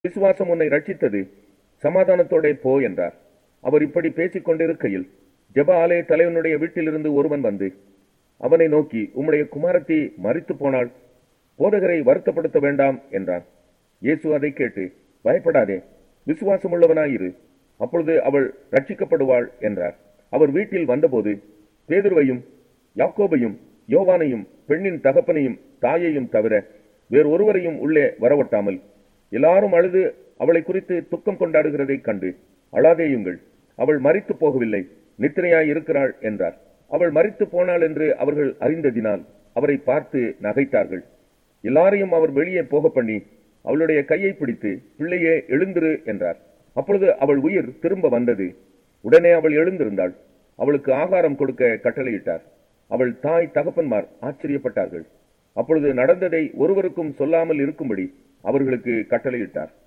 விசுவாசம் உன்னை ரட்சித்தது சமாதானத்தோடே போ என்றார் அவர் இப்படி பேசிக் கொண்டிருக்கையில் ஜெப ஆலய தலைவனுடைய வீட்டிலிருந்து ஒருவன் வந்து அவனை நோக்கி உம்முடைய குமாரத்தி மரித்து போனாள் போதகரை வருத்தப்படுத்த வேண்டாம் என்றான் இயேசு அதை கேட்டு பயப்படாதே விசுவாசமுள்ளவனாயிரு அப்பொழுது அவள் ரட்சிக்கப்படுவாள் என்றார் அவர் வீட்டில் வந்தபோது பேதுருவையும் யாக்கோபையும் யோவானையும் பெண்ணின் தகப்பனையும் தாயையும் தவிர வேறு ஒருவரையும் உள்ளே வரவட்டாமல் எல்லாரும் அழுது அவளை குறித்து துக்கம் கொண்டாடுகிறதைக் கண்டு அழாதேயுங்கள் அவள் மரித்து போகவில்லை நித்திரையாய் இருக்கிறாள் என்றார் அவள் மரித்து போனாள் என்று அவர்கள் அறிந்ததினால் அவரை பார்த்து நகைத்தார்கள் எல்லாரையும் அவர் வெளியே போக பண்ணி அவளுடைய கையை பிடித்து பிள்ளையே எழுந்திரு என்றார் அப்பொழுது அவள் உயிர் திரும்ப வந்தது உடனே அவள் எழுந்திருந்தாள் அவளுக்கு ஆகாரம் கொடுக்க கட்டளையிட்டார் அவள் தாய் தகப்பன்மார் ஆச்சரியப்பட்டார்கள் அப்பொழுது நடந்ததை ஒருவருக்கும் சொல்லாமல் இருக்கும்படி அவர்களுக்கு கட்டளையிட்டார்